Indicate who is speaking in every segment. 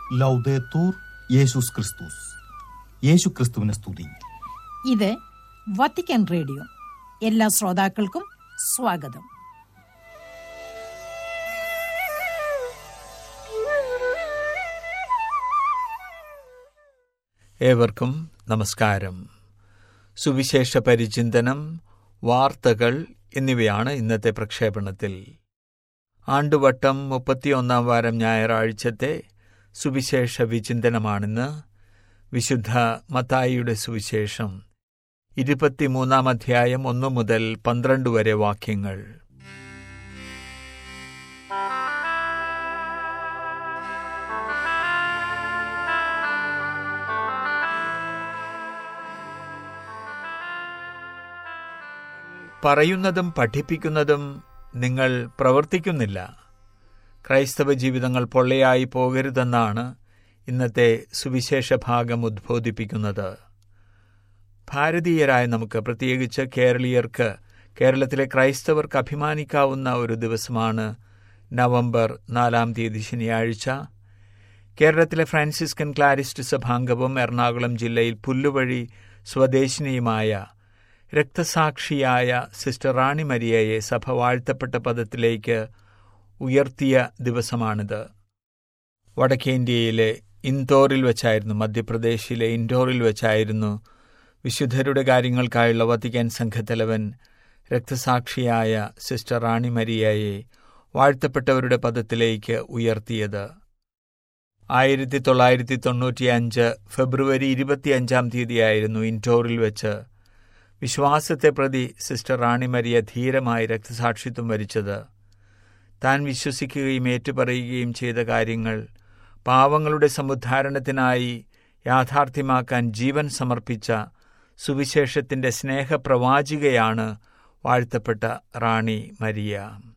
Speaker 1: ലൗദേത്തൂർ യേശുസ് ക്രിസ്തുസ് യേശു ക്രിസ്തുവിനെ സ്തുതി
Speaker 2: ഇത് വത്തിക്കാൻ റേഡിയോ എല്ലാ ശ്രോതാക്കൾക്കും സ്വാഗതം
Speaker 3: ഏവർക്കും നമസ്കാരം സുവിശേഷ പരിചിന്തനം വാർത്തകൾ എന്നിവയാണ് ഇന്നത്തെ പ്രക്ഷേപണത്തിൽ ആണ്ടുവട്ടം മുപ്പത്തിയൊന്നാം വാരം ഞായറാഴ്ചത്തെ സുവിശേഷ വിചിന്തനമാണിന്ന് വിശുദ്ധ മത്തായിയുടെ സുവിശേഷം ഇരുപത്തിമൂന്നാം അധ്യായം ഒന്നു മുതൽ പന്ത്രണ്ട് വരെ വാക്യങ്ങൾ പറയുന്നതും പഠിപ്പിക്കുന്നതും നിങ്ങൾ പ്രവർത്തിക്കുന്നില്ല ക്രൈസ്തവ ജീവിതങ്ങൾ പൊള്ളയായി പോകരുതെന്നാണ് ഇന്നത്തെ സുവിശേഷ ഭാഗം ഉദ്ബോധിപ്പിക്കുന്നത് ഭാരതീയരായ നമുക്ക് പ്രത്യേകിച്ച് കേരളീയർക്ക് കേരളത്തിലെ ക്രൈസ്തവർക്ക് അഭിമാനിക്കാവുന്ന ഒരു ദിവസമാണ് നവംബർ നാലാം തീയതി ശനിയാഴ്ച കേരളത്തിലെ ഫ്രാൻസിസ്കൻ ക്ലാരിസ്റ്റ് സഭാംഗവും എറണാകുളം ജില്ലയിൽ പുല്ലുവഴി സ്വദേശിനിയുമായ രക്തസാക്ഷിയായ സിസ്റ്റർ റാണി മരിയയെ സഭ വാഴ്ത്തപ്പെട്ട പദത്തിലേക്ക് ഉയർത്തിയ ദിവസമാണിത് വടക്കേ ഇന്ത്യയിലെ ഇൻഡോറിൽ വെച്ചായിരുന്നു മധ്യപ്രദേശിലെ ഇൻഡോറിൽ വെച്ചായിരുന്നു വിശുദ്ധരുടെ കാര്യങ്ങൾക്കായുള്ള വത്തിക്കാൻ സംഘത്തലവൻ രക്തസാക്ഷിയായ സിസ്റ്റർ റാണി മരിയയെ വാഴ്ത്തപ്പെട്ടവരുടെ പദത്തിലേക്ക് ഉയർത്തിയത് ആയിരത്തി തൊള്ളായിരത്തി തൊണ്ണൂറ്റിയഞ്ച് ഫെബ്രുവരി ഇരുപത്തിയഞ്ചാം തീയതിയായിരുന്നു ഇൻഡോറിൽ വെച്ച് വിശ്വാസത്തെ പ്രതി സിസ്റ്റർ റാണി മരിയ ധീരമായി രക്തസാക്ഷിത്വം വരിച്ചത് താൻ വിശ്വസിക്കുകയും ഏറ്റുപറയുകയും ചെയ്ത കാര്യങ്ങൾ പാവങ്ങളുടെ സമുദ്ധാരണത്തിനായി യാഥാർത്ഥ്യമാക്കാൻ ജീവൻ സമർപ്പിച്ച സുവിശേഷത്തിന്റെ സ്നേഹപ്രവാചികയാണ് വാഴ്ത്തപ്പെട്ട റാണി മരിയ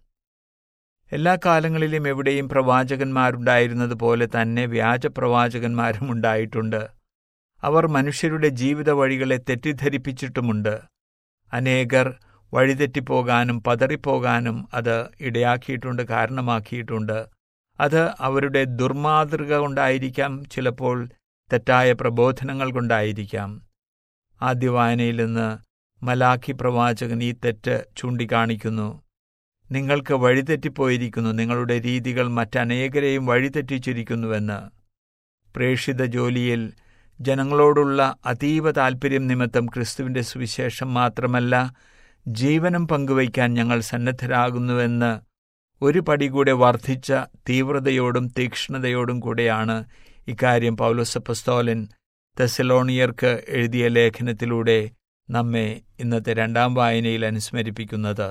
Speaker 3: എല്ലാ കാലങ്ങളിലും എവിടെയും പ്രവാചകന്മാരുണ്ടായിരുന്നത് പോലെ തന്നെ വ്യാജപ്രവാചകന്മാരും ഉണ്ടായിട്ടുണ്ട് അവർ മനുഷ്യരുടെ ജീവിത വഴികളെ തെറ്റിദ്ധരിപ്പിച്ചിട്ടുമുണ്ട് അനേകർ വഴിതെറ്റിപ്പോകാനും പതറിപ്പോകാനും അത് ഇടയാക്കിയിട്ടുണ്ട് കാരണമാക്കിയിട്ടുണ്ട് അത് അവരുടെ ദുർമാതൃക കൊണ്ടായിരിക്കാം ചിലപ്പോൾ തെറ്റായ പ്രബോധനങ്ങൾ കൊണ്ടായിരിക്കാം ആദ്യ വായനയിൽ നിന്ന് മലാഖി പ്രവാചകൻ ഈ തെറ്റ് ചൂണ്ടിക്കാണിക്കുന്നു നിങ്ങൾക്ക് വഴിതെറ്റിപ്പോയിരിക്കുന്നു നിങ്ങളുടെ രീതികൾ മറ്റനേകരെയും വഴിതെറ്റിച്ചിരിക്കുന്നുവെന്ന് പ്രേക്ഷിത ജോലിയിൽ ജനങ്ങളോടുള്ള അതീവ താൽപ്പര്യം നിമിത്തം ക്രിസ്തുവിന്റെ സുവിശേഷം മാത്രമല്ല ജീവനം പങ്കുവയ്ക്കാൻ ഞങ്ങൾ സന്നദ്ധരാകുന്നുവെന്ന് ഒരു പടി കൂടെ വർദ്ധിച്ച തീവ്രതയോടും തീക്ഷ്ണതയോടും കൂടെയാണ് ഇക്കാര്യം പൗലോസപ്പസ്തോലൻ തെസലോണിയർക്ക് എഴുതിയ ലേഖനത്തിലൂടെ നമ്മെ ഇന്നത്തെ രണ്ടാം വായനയിൽ അനുസ്മരിപ്പിക്കുന്നത്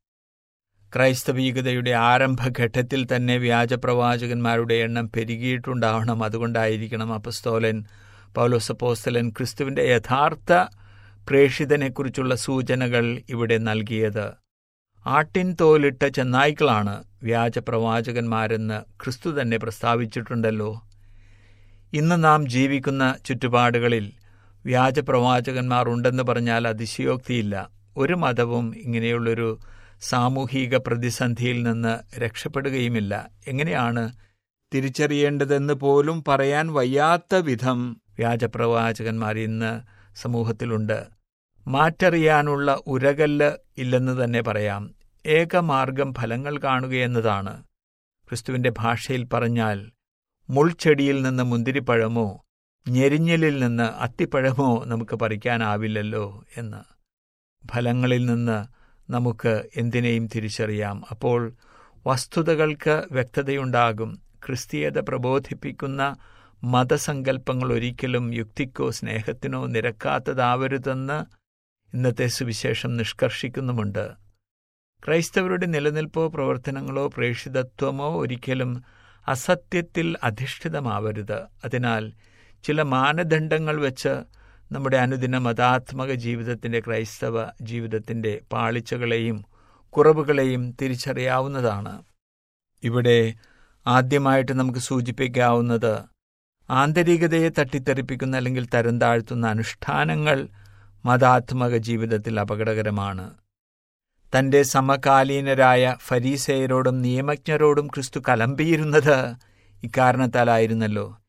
Speaker 3: ക്രൈസ്തവീകതയുടെ ആരംഭഘട്ടത്തിൽ തന്നെ വ്യാജപ്രവാചകന്മാരുടെ എണ്ണം പെരുകിയിട്ടുണ്ടാവണം അതുകൊണ്ടായിരിക്കണം അപ്പസ്തോലൻ പൗലോസപ്പോസ്തലൻ ക്രിസ്തുവിന്റെ യഥാർത്ഥ പ്രേഷിതനെക്കുറിച്ചുള്ള സൂചനകൾ ഇവിടെ നൽകിയത് ആട്ടിൻ തോലിട്ട ചെന്നായ്ക്കളാണ് വ്യാജപ്രവാചകന്മാരെന്ന് ക്രിസ്തു തന്നെ പ്രസ്താവിച്ചിട്ടുണ്ടല്ലോ ഇന്ന് നാം ജീവിക്കുന്ന ചുറ്റുപാടുകളിൽ വ്യാജപ്രവാചകന്മാർ ഉണ്ടെന്ന് പറഞ്ഞാൽ അതിശയോക്തിയില്ല ഒരു മതവും ഇങ്ങനെയുള്ളൊരു സാമൂഹിക പ്രതിസന്ധിയിൽ നിന്ന് രക്ഷപ്പെടുകയുമില്ല എങ്ങനെയാണ് തിരിച്ചറിയേണ്ടതെന്ന് പോലും പറയാൻ വയ്യാത്ത വിധം വ്യാജപ്രവാചകന്മാർ ഇന്ന് സമൂഹത്തിലുണ്ട് മാറ്ററിയാനുള്ള ഉരകല്ല് ഇല്ലെന്ന് തന്നെ പറയാം ഏകമാർഗം ഫലങ്ങൾ കാണുകയെന്നതാണ് ക്രിസ്തുവിന്റെ ഭാഷയിൽ പറഞ്ഞാൽ മുൾച്ചെടിയിൽ നിന്ന് മുന്തിരിപ്പഴമോ ഞെരിഞ്ഞലിൽ നിന്ന് അത്തിപ്പഴമോ നമുക്ക് പറിക്കാനാവില്ലല്ലോ എന്ന് ഫലങ്ങളിൽ നിന്ന് നമുക്ക് എന്തിനേയും തിരിച്ചറിയാം അപ്പോൾ വസ്തുതകൾക്ക് വ്യക്തതയുണ്ടാകും ക്രിസ്തീയത പ്രബോധിപ്പിക്കുന്ന മതസങ്കല്പങ്ങൾ ഒരിക്കലും യുക്തിക്കോ സ്നേഹത്തിനോ നിരക്കാത്തതാവരുതെന്ന് ഇന്നത്തെ സുവിശേഷം നിഷ്കർഷിക്കുന്നുമുണ്ട് ക്രൈസ്തവരുടെ നിലനിൽപ്പോ പ്രവർത്തനങ്ങളോ പ്രേക്ഷിതത്വമോ ഒരിക്കലും അസത്യത്തിൽ അധിഷ്ഠിതമാവരുത് അതിനാൽ ചില മാനദണ്ഡങ്ങൾ വെച്ച് നമ്മുടെ അനുദിന മതാത്മക ജീവിതത്തിന്റെ ക്രൈസ്തവ ജീവിതത്തിന്റെ പാളിച്ചകളെയും കുറവുകളെയും തിരിച്ചറിയാവുന്നതാണ് ഇവിടെ ആദ്യമായിട്ട് നമുക്ക് സൂചിപ്പിക്കാവുന്നത് ആന്തരികതയെ തട്ടിത്തെറിപ്പിക്കുന്ന അല്ലെങ്കിൽ തരം താഴ്ത്തുന്ന അനുഷ്ഠാനങ്ങൾ മതാത്മക ജീവിതത്തിൽ അപകടകരമാണ് തന്റെ സമകാലീനരായ ഫരീസേയരോടും നിയമജ്ഞരോടും ക്രിസ്തു കലമ്പിയിരുന്നത് ഇക്കാരണത്താലായിരുന്നല്ലോ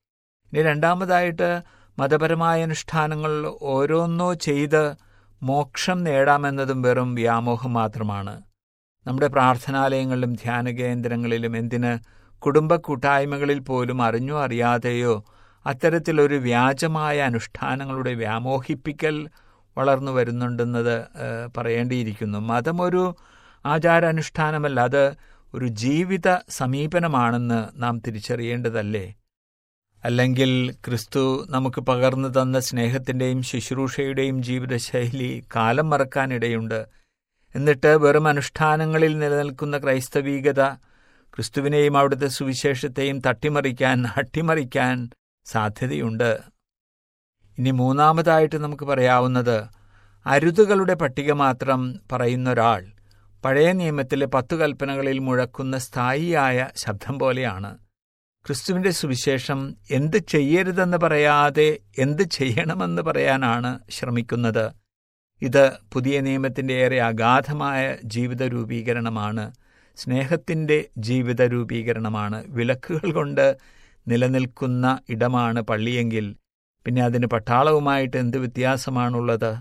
Speaker 3: ഇനി രണ്ടാമതായിട്ട് മതപരമായ അനുഷ്ഠാനങ്ങൾ ഓരോന്നോ ചെയ്ത് മോക്ഷം നേടാമെന്നതും വെറും വ്യാമോഹം മാത്രമാണ് നമ്മുടെ പ്രാർത്ഥനാലയങ്ങളിലും ധ്യാന കേന്ദ്രങ്ങളിലും എന്തിന് കുടുംബ കൂട്ടായ്മകളിൽ പോലും അറിഞ്ഞോ അറിയാതെയോ അത്തരത്തിലൊരു വ്യാജമായ അനുഷ്ഠാനങ്ങളുടെ വ്യാമോഹിപ്പിക്കൽ വളർന്നു വരുന്നുണ്ടെന്നത് ഏഹ്, പറയേണ്ടിയിരിക്കുന്നു മതമൊരു ആചാരാനുഷ്ഠാനമല്ല അത് ഒരു ജീവിത സമീപനമാണെന്ന് നാം തിരിച്ചറിയേണ്ടതല്ലേ അല്ലെങ്കിൽ ക്രിസ്തു നമുക്ക് പകർന്നു തന്ന സ്നേഹത്തിൻ്റെയും ശുശ്രൂഷയുടെയും ജീവിതശൈലി കാലം മറക്കാനിടയുണ്ട് എന്നിട്ട് വെറും അനുഷ്ഠാനങ്ങളിൽ നിലനിൽക്കുന്ന ക്രൈസ്തവീകത ക്രിസ്തുവിനെയും അവിടുത്തെ സുവിശേഷത്തെയും തട്ടിമറിക്കാൻ അട്ടിമറിക്കാൻ സാധ്യതയുണ്ട് ഇനി മൂന്നാമതായിട്ട് നമുക്ക് പറയാവുന്നത് അരുതുകളുടെ പട്ടിക മാത്രം പറയുന്ന ഒരാൾ പഴയ നിയമത്തിലെ പത്തു കൽപ്പനകളിൽ മുഴക്കുന്ന സ്ഥായിയായ ശബ്ദം പോലെയാണ് ക്രിസ്തുവിന്റെ സുവിശേഷം എന്ത് ചെയ്യരുതെന്ന് പറയാതെ എന്ത് ചെയ്യണമെന്ന് പറയാനാണ് ശ്രമിക്കുന്നത് ഇത് പുതിയ നിയമത്തിന്റെ ഏറെ അഗാധമായ ജീവിത രൂപീകരണമാണ് സ്നേഹത്തിന്റെ ജീവിത രൂപീകരണമാണ് വിലക്കുകൾ കൊണ്ട് നിലനിൽക്കുന്ന ഇടമാണ് പള്ളിയെങ്കിൽ പിന്നെ അതിന് പട്ടാളവുമായിട്ട് എന്ത് വ്യത്യാസമാണുള്ളത്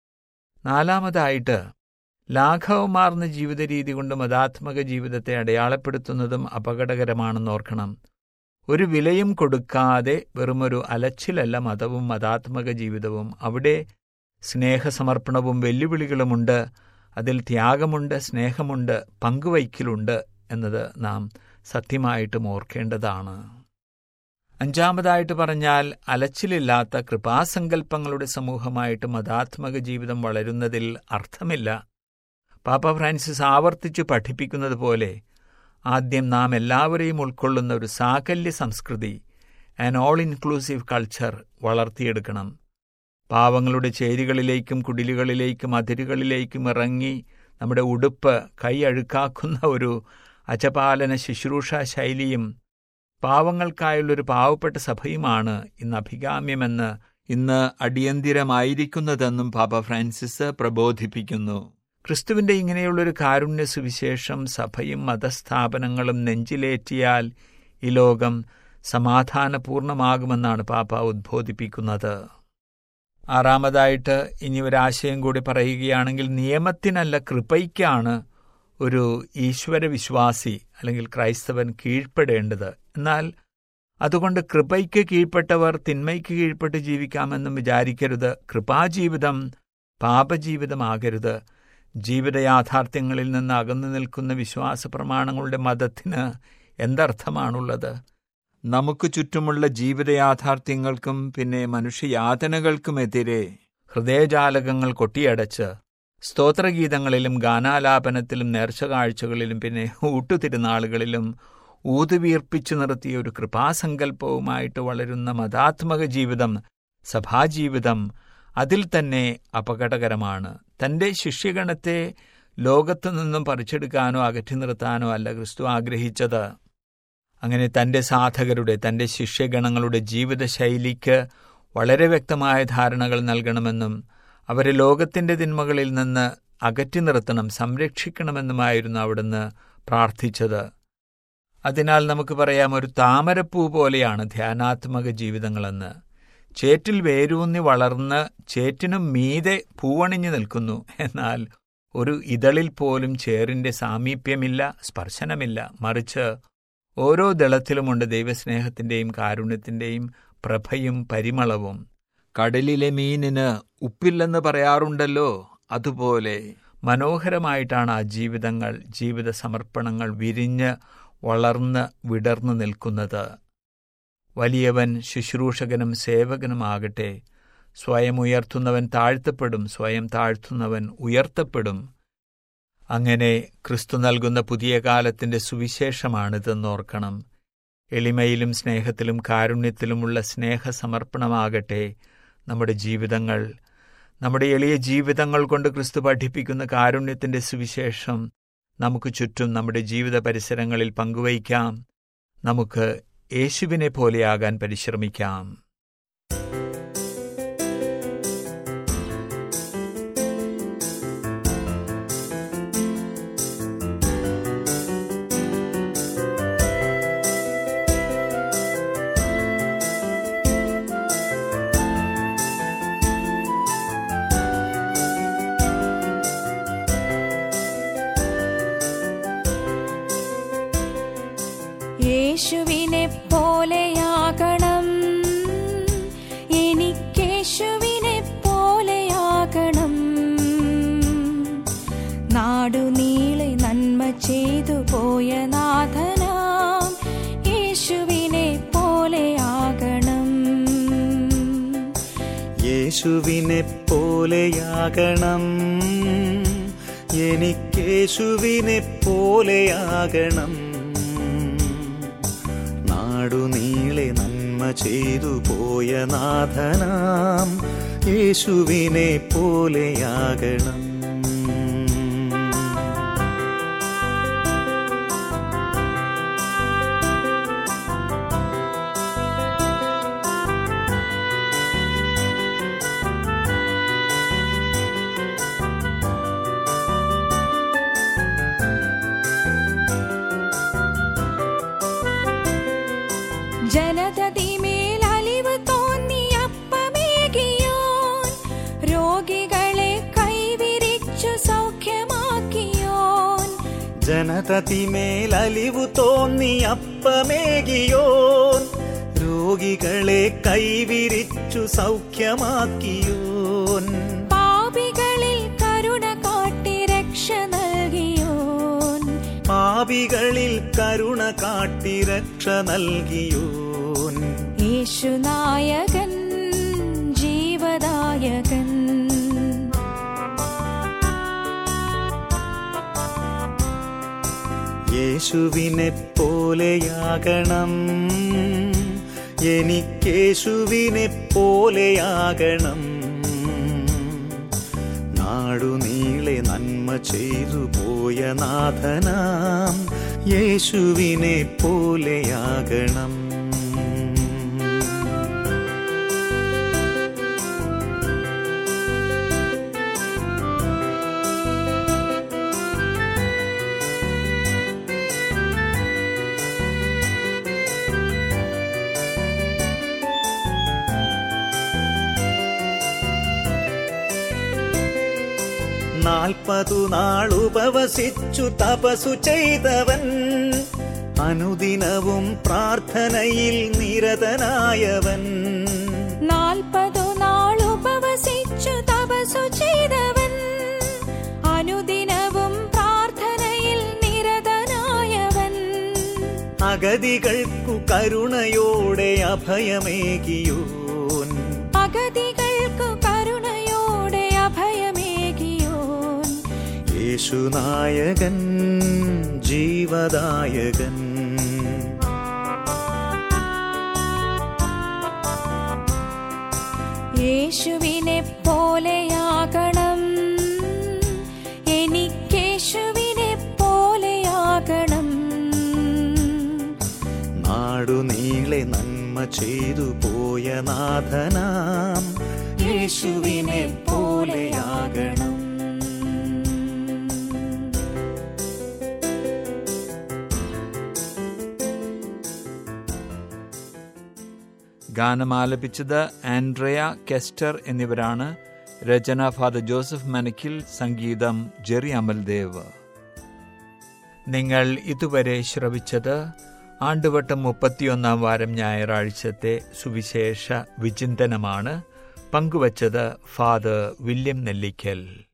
Speaker 3: നാലാമതായിട്ട് ലാഘവമാർന്ന ജീവിത രീതി കൊണ്ട് മതാത്മക ജീവിതത്തെ അടയാളപ്പെടുത്തുന്നതും അപകടകരമാണെന്ന് ഓർക്കണം ഒരു വിലയും കൊടുക്കാതെ വെറുമൊരു അലച്ചിലല്ല മതവും മതാത്മക ജീവിതവും അവിടെ സ്നേഹസമർപ്പണവും വെല്ലുവിളികളുമുണ്ട് അതിൽ ത്യാഗമുണ്ട് സ്നേഹമുണ്ട് പങ്കുവയ്ക്കലുണ്ട് എന്നത് നാം സത്യമായിട്ടും ഓർക്കേണ്ടതാണ് അഞ്ചാമതായിട്ട് പറഞ്ഞാൽ അലച്ചിലില്ലാത്ത കൃപാസങ്കല്പങ്ങളുടെ സമൂഹമായിട്ട് മതാത്മക ജീവിതം വളരുന്നതിൽ അർത്ഥമില്ല പാപ്പ ഫ്രാൻസിസ് ആവർത്തിച്ചു പഠിപ്പിക്കുന്നത് പോലെ ആദ്യം നാം എല്ലാവരെയും ഉൾക്കൊള്ളുന്ന ഒരു സാകല്യ സംസ്കൃതി ആൻ ഓൾ ഇൻക്ലൂസീവ് കൾച്ചർ വളർത്തിയെടുക്കണം പാവങ്ങളുടെ ചേരികളിലേക്കും കുടിലുകളിലേക്കും അതിരുകളിലേക്കും ഇറങ്ങി നമ്മുടെ ഉടുപ്പ് കൈ അഴുക്കാക്കുന്ന ഒരു അജപാലന ശുശ്രൂഷ ശൈലിയും പാവങ്ങൾക്കായുള്ളൊരു പാവപ്പെട്ട സഭയുമാണ് ഇന്ന് അഭികാമ്യമെന്ന് ഇന്ന് അടിയന്തിരമായിരിക്കുന്നതെന്നും പാപ്പ ഫ്രാൻസിസ് പ്രബോധിപ്പിക്കുന്നു ക്രിസ്തുവിന്റെ ഇങ്ങനെയുള്ളൊരു കാരുണ്യ സുവിശേഷം സഭയും മതസ്ഥാപനങ്ങളും നെഞ്ചിലേറ്റിയാൽ ഈ ലോകം സമാധാനപൂർണമാകുമെന്നാണ് പാപ്പ ഉദ്ബോധിപ്പിക്കുന്നത് ആറാമതായിട്ട് ഇനി ഒരാശയം കൂടി പറയുകയാണെങ്കിൽ നിയമത്തിനല്ല കൃപയ്ക്കാണ് ഒരു ഈശ്വര വിശ്വാസി അല്ലെങ്കിൽ ക്രൈസ്തവൻ കീഴ്പ്പെടേണ്ടത് എന്നാൽ അതുകൊണ്ട് കൃപയ്ക്ക് കീഴ്പ്പെട്ടവർ തിന്മയ്ക്ക് കീഴ്പ്പെട്ട് ജീവിക്കാമെന്നും വിചാരിക്കരുത് കൃപാജീവിതം പാപജീവിതമാകരുത് ജീവിത യാഥാർത്ഥ്യങ്ങളിൽ നിന്ന് അകന്നു നിൽക്കുന്ന വിശ്വാസ പ്രമാണങ്ങളുടെ മതത്തിന് എന്തർത്ഥമാണുള്ളത് നമുക്ക് ചുറ്റുമുള്ള ജീവിത യാഥാർത്ഥ്യങ്ങൾക്കും പിന്നെ മനുഷ്യയാതനകൾക്കുമെതിരെ ഹൃദയജാലകങ്ങൾ കൊട്ടിയടച്ച് സ്തോത്രഗീതങ്ങളിലും ഗാനാലാപനത്തിലും നേർച്ചകാഴ്ചകളിലും പിന്നെ ഊട്ടുതിരുനാളുകളിലും ഊതുവീർപ്പിച്ചു നിർത്തിയ ഒരു കൃപാസങ്കല്പവുമായിട്ട് വളരുന്ന മതാത്മക ജീവിതം സഭാജീവിതം അതിൽ തന്നെ അപകടകരമാണ് തന്റെ ശിഷ്യഗണത്തെ ലോകത്തു നിന്നും പറിച്ചെടുക്കാനോ അകറ്റി നിർത്താനോ അല്ല ക്രിസ്തു ആഗ്രഹിച്ചത് അങ്ങനെ തന്റെ സാധകരുടെ തന്റെ ശിഷ്യഗണങ്ങളുടെ ജീവിതശൈലിക്ക് വളരെ വ്യക്തമായ ധാരണകൾ നൽകണമെന്നും അവരെ ലോകത്തിന്റെ തിന്മകളിൽ നിന്ന് അകറ്റി നിർത്തണം സംരക്ഷിക്കണമെന്നുമായിരുന്നു അവിടുന്ന് പ്രാർത്ഥിച്ചത് അതിനാൽ നമുക്ക് പറയാം ഒരു താമരപ്പൂ പോലെയാണ് ധ്യാനാത്മക ജീവിതങ്ങളെന്ന് ചേറ്റിൽ വേരൂന്നി വളർന്ന് ചേറ്റിനും മീതെ പൂവണിഞ്ഞു നിൽക്കുന്നു എന്നാൽ ഒരു ഇതളിൽ പോലും ചേറിന്റെ സാമീപ്യമില്ല സ്പർശനമില്ല മറിച്ച് ഓരോ ദളത്തിലുമുണ്ട് ദൈവസ്നേഹത്തിന്റെയും കാരുണ്യത്തിന്റെയും പ്രഭയും പരിമളവും കടലിലെ മീനിന് ഉപ്പില്ലെന്ന് പറയാറുണ്ടല്ലോ അതുപോലെ മനോഹരമായിട്ടാണ് ആ ജീവിതങ്ങൾ ജീവിത സമർപ്പണങ്ങൾ വിരിഞ്ഞ് വളർന്ന് വിടർന്നു നിൽക്കുന്നത് വലിയവൻ ശുശ്രൂഷകനും സേവകനുമാകട്ടെ സ്വയം ഉയർത്തുന്നവൻ താഴ്ത്തപ്പെടും സ്വയം താഴ്ത്തുന്നവൻ ഉയർത്തപ്പെടും അങ്ങനെ ക്രിസ്തു നൽകുന്ന പുതിയ കാലത്തിന്റെ സുവിശേഷമാണിതെന്നോർക്കണം എളിമയിലും സ്നേഹത്തിലും കാരുണ്യത്തിലുമുള്ള സ്നേഹസമർപ്പണമാകട്ടെ നമ്മുടെ ജീവിതങ്ങൾ നമ്മുടെ എളിയ ജീവിതങ്ങൾ കൊണ്ട് ക്രിസ്തു പഠിപ്പിക്കുന്ന കാരുണ്യത്തിന്റെ സുവിശേഷം നമുക്ക് ചുറ്റും നമ്മുടെ ജീവിത പരിസരങ്ങളിൽ പങ്കുവയ്ക്കാം നമുക്ക് യേശുവിനെ പോലെയാകാൻ പരിശ്രമിക്കാം
Speaker 4: നാടുനീളെ നന്മ ചെയ്തു പോയ നാഥനാം യേശുവിനെ പോലെയാകണം
Speaker 5: യേശുവിനെ പോലെയാകണം എനിക്കേശുവിനെ പോലെയാകണം നാടുനീളെ നന്മ ചെയ്തു പോയ നാഥനാം യേശുവിനെ പോലെയാകണം
Speaker 4: ജനതതിമേൽ അലിവ് തോന്നി അപ്പമേകിയോൻ രോഗികളെ കൈവിരിച്ചു സൗഖ്യമാക്കിയോൻ
Speaker 5: ജനതതിമേൽ അലിവു തോന്നി അപ്പമേകിയോൻ രോഗികളെ കൈവിരിച്ചു സൗഖ്യമാക്കിയോൻ
Speaker 4: പാപികളിൽ കരുണ കാട്ടി രക്ഷ നൽകിയോൻ
Speaker 5: പാപികളിൽ കരുണ കാട്ടി രക്ഷ നൽകിയോൻ
Speaker 4: യേശുനായകൻ ജീവദായകൻ
Speaker 5: യേശുവിനെ പോലെയാകണം എനിക്കേശുവിനെ പോലെയാകണം നാടുനീളെ നന്മ ചെയ്തു പോയ നാഥനാം യേശുവിനെ പോലെയാകണം നാൽപ്പതു നാൾ ഉപവസിച്ചു തപസു ചെയ്തവൻ അനുദിനവും പ്രാർത്ഥനയിൽ നിരതനായവൻ
Speaker 4: നാൽപ്പതു നാൾ ഉപവസിച്ചു തപസു ചെയ്തവൻ അനുദിനവും പ്രാർത്ഥനയിൽ നിരതനായവൻ
Speaker 5: അഗതികൾക്കു കരുണയോടെ അഭയമേകിയോൻ
Speaker 4: അഗതികൾക്കു കരുണയോടെ അഭയമേകിയോൻ
Speaker 5: യേശുനായകൻ ജീവദായകൻ
Speaker 4: യേശുവിനെ പോലെയാകണം എനിക്കേശുവിനെ പോലെയാകണം
Speaker 5: നാടുനീളെ നന്മ ചെയ്തു പോയ നാഥനാം യേശുവിനെ പോലെയാകണം
Speaker 3: ഗാനം ആലപിച്ചത് ആൻഡ്രയ കെസ്റ്റർ എന്നിവരാണ് രചന ഫാദർ ജോസഫ് മനക്കിൽ സംഗീതം ജെറി അമൽദേവ് നിങ്ങൾ ഇതുവരെ ശ്രവിച്ചത് ആണ്ടുവട്ടം മുപ്പത്തിയൊന്നാം വാരം ഞായറാഴ്ചത്തെ സുവിശേഷ വിചിന്തനമാണ് പങ്കുവച്ചത് ഫാദർ വില്യം നെല്ലിക്കൽ